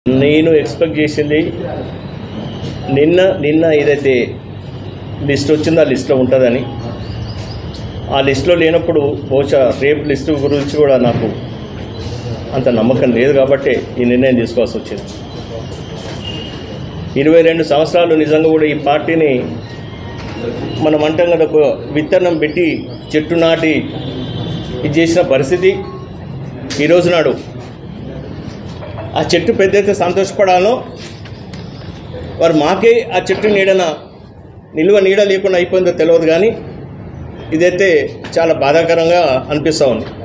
నేను ఎక్స్పెక్ట్ చేసింది నిన్న నిన్న ఏదైతే లిస్ట్ వచ్చిందో ఆ లిస్ట్లో ఉంటుందని ఆ లిస్ట్లో లేనప్పుడు బహుశా రేపు లిస్టు గురించి కూడా నాకు అంత నమ్మకం లేదు కాబట్టి ఈ నిర్ణయం తీసుకోవాల్సి వచ్చింది ఇరవై రెండు సంవత్సరాలు నిజంగా కూడా ఈ పార్టీని మనం అంటాం కదా ఒక విత్తనం పెట్టి చెట్టు నాటి ఇది చేసిన పరిస్థితి ఈరోజు నాడు ఆ చెట్టు పెద్దయితే సంతోషపడాలో వారు మాకే ఆ చెట్టు నీడన నిల్వ నీడ లేకుండా అయిపోయిందో తెలియదు కానీ ఇదైతే చాలా బాధాకరంగా అనిపిస్తూ ఉంది